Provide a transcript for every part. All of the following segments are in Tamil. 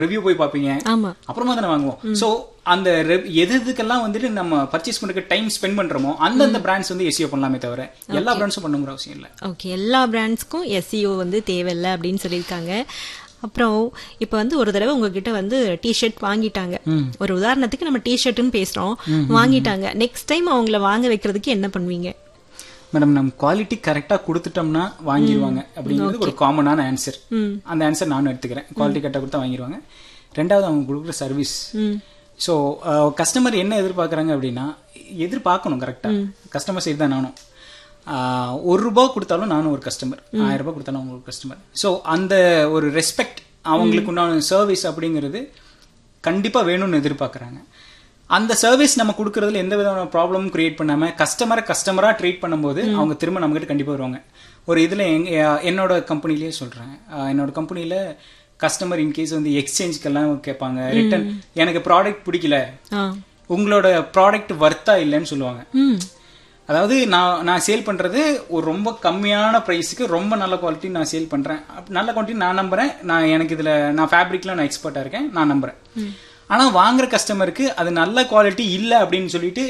ரிவ்யூ போய் பார்ப்பீங்க ஆமா அப்புறமா தானே வாங்குவோம் சோ அந்த rev- எது எதுக்கெல்லாம் வந்துட்டு நம்ம பர்ச்சேஸ் பண்றதுக்கு டைம் ஸ்பெண்ட் பண்றோமோ அந்தந்த பிராண்ட்ஸ் வந்து எஸ்இஓ பண்ணலாமே தவிர எல்லா பிராண்ட்ஸும் பண்ணுங்கிற அவசியம் இல்ல ஓகே எல்லா பிராண்ட்ஸ்க்கும் எஸ்இஓ வந்து தேவையில்லை அப்படின்னு சொல்லியிருக்காங்க அப்புறம் இப்போ வந்து ஒரு தடவை உங்ககிட்ட வந்து டிஷர்ட் வாங்கிட்டாங்க ஒரு உதாரணத்துக்கு நம்ம டிஷர்ட்னு பேசுறோம் வாங்கிட்டாங்க நெக்ஸ்ட் டைம் அவங்கள வாங்க வைக்கிறதுக்கு என்ன பண்ணுவீங்க மேடம் நம்ம குவாலிட்டி கரெக்டா கொடுத்துட்டோம்னா வாங்கிடுவாங்க அப்படிங்கிறது ஒரு காமனான ஆன்சர் ம் அந்த ஆன்சர் நானும் எடுத்துக்கிறேன் குவாலிட்டி கரெக்டாக கொடுத்தா வாங்கிடுவாங்க ரெண்டாவது அவங்க கொடுக்குற சர்வீஸ் ம் ஸோ கஸ்டமர் என்ன எதிர்பார்க்குறாங்க அப்படின்னா எதிர்பார்க்கணும் கரெக்டாக கஸ்டமர் சைடு தான் நானும் ஆஹ், ஒரு ரூபா கொடுத்தாலும் நானும் ஒரு கஸ்டமர் ஆயிரம் ரூபாய் கொடுத்தாலும் அவங்க ஒரு கஸ்டமர் ஸோ அந்த ஒரு ரெஸ்பெக்ட் அவங்களுக்கு உண்டான சர்வீஸ் அப்படிங்கிறது கண்டிப்பாக வேணும்னு எதிர்பார்க்குறாங்க அந்த சர்வீஸ் நம்ம கொடுக்கறதுல எந்த விதமான ப்ராப்ளமும் கிரியேட் பண்ணாம கஸ்டமரை கஸ்டமரா ட்ரீட் பண்ணும்போது அவங்க திரும்ப நம்ம கிட்ட கண்டிப்பா வருவாங்க ஒரு இதுல எங்க என்னோட கம்பெனிலேயே சொல்றேன் ஆஹ், என்னோட கம்பெனில கஸ்டமர் இன்கேஸ் வந்து எக்ஸ்சேஞ்சுக்கெல்லாம் கேட்பாங்க ரிட்டர்ன் எனக்கு ப்ராடக்ட் பிடிக்கல ஆ உங்களோட ப்ராடக்ட் வர்த்தா இல்லைன்னு சொல்லுவாங்க ம் அதாவது நான் நான் சேல் பண்றது ஒரு ரொம்ப கம்மியான பிரைஸுக்கு ரொம்ப நல்ல குவாலிட்டி நான் சேல் பண்றேன் அப்ப நல்ல குவாலிட்டி நான் நம்புறேன் நான் எனக்கு இதுல நான் ஃபேப்ரிக்ல நான் எக்ஸ்பர்ட்டா இருக்கேன் நான் நம்புறேன் ஆனா வாங்குற கஸ்டமருக்கு அது நல்ல குவாலிட்டி இல்ல அப்படின்னு சொல்லிட்டு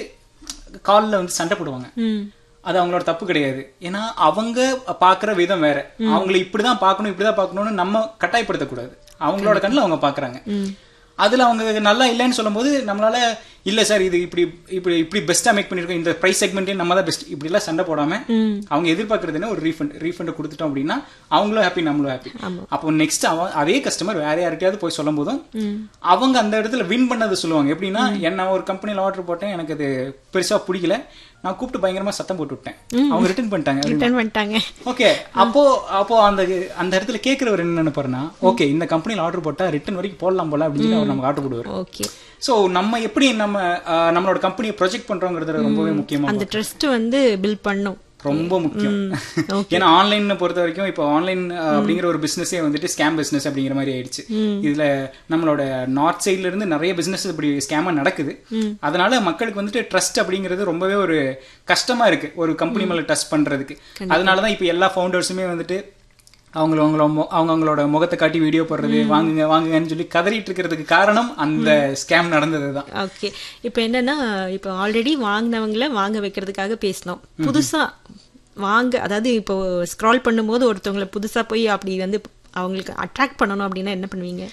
கால்ல வந்து சண்டை போடுவாங்க ம் அது அவங்களோட தப்பு கிடையாது ஏன்னா அவங்க பாக்குற விதம் வேற அவங்கள இப்படிதான் பார்க்கணும் இப்படிதான் பார்க்கணும்னு நம்ம கட்டாயப்படுத்தக்கூடாது அவங்களோட கண்ணுல அவங்க பாக்குறாங்க அதுல அவங்க நல்லா இல்லைன்னு சொல்லும்போது நம்மளால இல்ல சார் இது இப்படி இப்படி இப்படி பெஸ்டா மேக் பண்ணிருக்கோம் இந்த பிரைஸ் செக்மெண்ட்டே நம்ம தான் பெஸ்ட் இப்படி எல்லாம் சண்டை போடாம ம் அவங்க எதிர்பார்க்கறது என்ன ஒரு ரீஃபண்ட் ரீஃபண்ட் கொடுத்துட்டோம் அப்படின்னா அவங்களும் ஹாப்பி நம்மளும் ஹாப்பி ஆமா. அப்போ நெக்ஸ்ட் அவன் அதே கஸ்டமர் வேற யார்கிட்டயாவது போய் சொல்லும் போதும் ம் அவங்க அந்த இடத்துல வின் பண்ணது சொல்லுவாங்க எப்படின்னா என்ன ஒரு கம்பெனில ஆர்டர் போட்டேன் எனக்கு அது பெருசா பிடிக்கல நான் கூப்பிட்டு பயங்கரமா சத்தம் போட்டு விட்டேன் அவங்க ரிட்டர்ன் பண்ணிட்டாங்க ரிட்டர்ன் பண்ணிட்டாங்க ஓகே அப்போ அப்போ அந்த அந்த இடத்துல கேட்கிறவர் என்ன நினைப்பாருன்னா ஓகே இந்த கம்பெனில ஆர்டர் போட்டா ரிட்டர்ன் வரைக்கும் போடலாம் போல அப்படின்னு சொல்லி அவர் நமக்கு ஆர்டர் போடுவார் ஓகே சோ நம்ம எப்படி நம்ம அஹ், நம்மளோட கம்பெனியை ப்ரொஜெக்ட் பண்றோங்கிறது ரொம்பவே முக்கியமா அந்த ட்ரஸ்ட் வந்து பில்ட் பண்ணும் ரொம்ப முக்கியம் ஏன்னா ஆன்லைன் பொறுத்த வரைக்கும் இப்போ ஆன்லைன் அப்படிங்கிற ஒரு பிசினஸே வந்துட்டு ஸ்கேம் பிசினஸ் அப்படிங்கிற மாதிரி ஆயிடுச்சு இதுல நம்மளோட நார்த் சைட்ல இருந்து நிறைய பிசினஸ் இப்படி ஸ்கேமா நடக்குது அதனால மக்களுக்கு வந்துட்டு ட்ரஸ்ட் அப்படிங்கிறது ரொம்பவே ஒரு கஷ்டமா இருக்கு ஒரு கம்பெனி மேல ட்ரஸ்ட் பண்றதுக்கு அதனாலதான் இப்போ எல்லா ஃபவுண்டர்ஸுமே வந்துட்டு அவங்கள அவங்கள மொ- அவங்க அவங்களோட முகத்தை காட்டி வீடியோ போடுறது வாங்குங்க வாங்குங்கன்னு சொல்லி கதறிட்டு இருக்கிறதுக்கு காரணம் அந்த ஸ்கேம் நடந்ததுதான் ஓகே இப்போ என்னன்னா இப்போ ஆல்ரெடி வாங்கினவங்கள வாங்க வைக்கிறதுக்காக பேசினோம் புதுசா வாங்க அதாவது இப்போ ஸ்க்ரால் பண்ணும்போது ஒருத்தவங்கள புதுசா போய் அப்படி வந்து அவங்களுக்கு அட்ராக்ட் பண்ணணும் அப்படின்னா என்ன பண்ணுவீங்க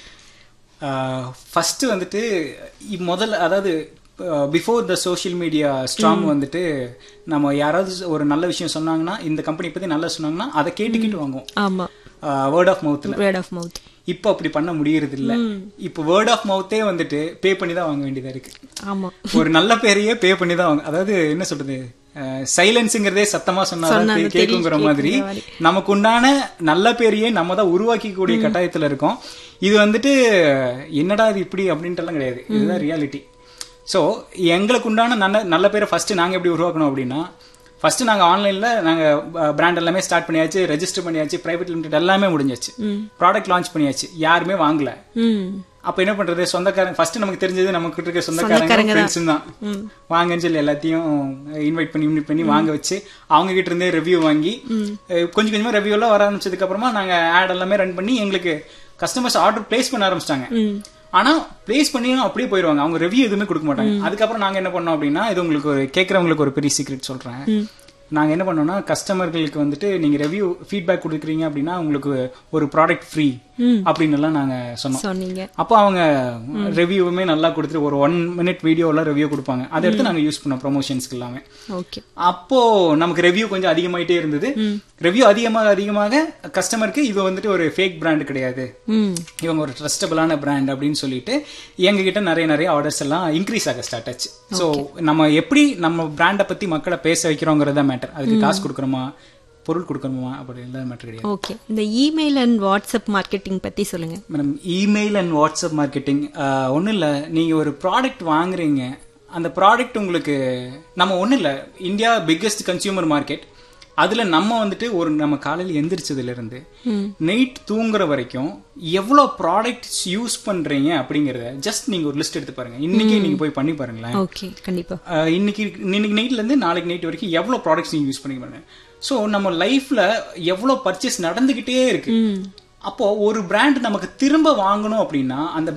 ஃபர்ஸ்ட் வந்துட்டு இ- முதல்ல அதாவது before the social media strong வந்துட்டு நம்ம யாராவது ஒரு நல்ல விஷயம் சொன்னாங்கன்னா இந்த கம்பெனி பத்தி நல்லா சொன்னாங்கன்னா அதை கேட்டுக்கிட்டு வாங்குவோம் ஆமா வேர்ட் ஆஃப் மவுத்ல வேர்ட் ஆஃப் மவுத் இப்போ அப்படி பண்ண முடியறது இல்ல இப்போ வேர்ட் ஆஃப் மவுத்தே வந்துட்டு பே பண்ணி தான் வாங்க வேண்டியதா இருக்கு ஆமா ஒரு நல்ல பேரையே பே பண்ணி தான் வாங்க அதாவது என்ன சொல்றது சைலன்ஸுங்கிறதே சத்தமா சொன்னாதான் கேட்குங்கிற மாதிரி நமக்கு உண்டான நல்ல பேரையே நம்ம தான் உருவாக்கிக்கூடிய கட்டாயத்துல இருக்கோம் இது வந்துட்டு என்னடா இது இப்படி அப்படின்ட்டு எல்லாம் கிடையாது இதுதான் ரியாலிட்டி சோ எங்களுக்கு உண்டான நல்ல நல்ல பேரை ஃபர்ஸ்ட் நாங்க எப்படி உருவாக்கணும் அப்படின்னா ஃபர்ஸ்ட் நாங்க ஆன்லைன்ல நாங்க பிராண்ட் எல்லாமே ஸ்டார்ட் பண்ணியாச்சு ரெஜிஸ்டர் பண்ணியாச்சு பிரைவேட் லிமிடெட் எல்லாமே முடிஞ்சாச்சு ப்ராடக்ட் லான்ச் பண்ணியாச்சு யாருமே வாங்கல ம் அப்ப என்ன பண்றது சொந்தக்காரங்க ஃபர்ஸ்ட் நமக்கு தெரிஞ்சது நமக்கு இருக்க சொந்தக்காரங்க ஃப்ரெண்ட்ஸ் தான் வாங்கன்னு சொல்லி எல்லாத்தையும் இன்வைட் பண்ணி இன்வைட் பண்ணி வாங்க வச்சு அவங்க கிட்ட இருந்தே ரிவ்யூ வாங்கி அஹ் கொஞ்சம் கொஞ்சமா ரிவ்யூ எல்லாம் வர ஆரம்பிச்சதுக்கு அப்புறமா நாங்க ஆட் எல்லாமே ரன் பண்ணி எங்களுக்கு கஸ்டமர்ஸ் ஆர்டர் பிளேஸ் பண்ண ஆரம்பிச்சிட்டாங்க ஆனா பிளேஸ் பண்ணியும் அப்படியே போயிருவாங்க அவங்க ரிவ்யூ எதுவுமே கொடுக்க மாட்டாங்க அதுக்கப்புறம் நாங்க என்ன பண்ணோம் அப்படின்னா இது உங்களுக்கு ஒரு கேட்கறவங்களுக்கு ஒரு பெரிய சீக்ரெட் சொல்றேன் நாங்க என்ன பண்ணோம்னா கஸ்டமர்களுக்கு வந்துட்டு நீங்க ரிவ்யூ ஃபீட்பேக் கொடுக்குறீங்க அப்படின்னா உங்களுக்கு ஒரு ப்ராடக்ட் ஃப்ரீ அப்படின்னு எல்லாம் நாங்க சொன்னோம் சொன்னீங்க அப்போ அவங்க ரிவ்யூவுமே நல்லா கொடுத்துட்டு ஒரு ஒன் மினிட் வீடியோல ரிவ்யூ கொடுப்பாங்க அதை எடுத்து நாங்க யூஸ் பண்ணோம் ப்ரொமோஷன்ஸ்க்கு எல்லாமே ஓகே அப்போ நமக்கு ரிவ்யூ கொஞ்சம் அதிகமாயிட்டே இருந்தது ரிவ்யூ அதிகமாக அதிகமாக கஸ்டமருக்கு இது வந்துட்டு ஒரு ஃபேக் பிராண்ட் கிடையாது ம் இவங்க ஒரு ட்ரஸ்டபிளான பிராண்ட் அப்படின்னு சொல்லிட்டு எங்க கிட்ட நிறைய நிறைய ஆர்டர்ஸ் எல்லாம் இன்க்ரீஸ் ஆக ஸ்டார்ட் ஆச்சு ஸோ நம்ம எப்படி நம்ம பிராண்டை பத்தி மக்களை பேச வைக்கிறோங்கிறதா மேட்டர் அதுக்கு காசு கொடுக்குறோமா பொருள் கொடுக்கணுமா அப்படி எல்லாம் மேட்டர் கிடையாது ஓகே இந்த இமெயில் அண்ட் வாட்ஸ்அப் மார்க்கெட்டிங் பத்தி சொல்லுங்க madam email and WhatsApp marketing ஒன்றும் இல்லை நீங்கள் ஒரு ப்ராடக்ட் வாங்குறீங்க அந்த ப்ராடக்ட் உங்களுக்கு நம்ம ஒன்றும் இல்லை இந்தியா பிக்கெஸ்ட் கன்சியூமர் மார்க்கெட் அதுல நம்ம வந்துட்டு ஒரு நம்ம காலையில் எந்திரிச்சதுல இருந்து நைட் தூங்குற வரைக்கும் எவ்வளவு ப்ராடக்ட்ஸ் யூஸ் பண்றீங்க அப்படிங்கறத ஜஸ்ட் நீங்க ஒரு லிஸ்ட் எடுத்து பாருங்க இன்னைக்கே நீங்க போய் பண்ணி பாருங்களேன் ஓகே கண்டிப்பா அஹ் இன்னைக்கு இன்னைக்கு நைட்ல இருந்து நாளைக்கு நைட் வரைக்கும் எவ்வளவு ப்ராடக்ட்ஸ் நீங்க யூஸ் பண்ணி பாருங்க ஸோ நம்ம லைஃப்ல எவ்வளவு பர்ச்சேஸ் நடந்துகிட்டே இருக்கு அப்போ ஒரு பிராண்ட் நமக்கு திரும்ப வாங்கணும் அப்படின்னா அந்த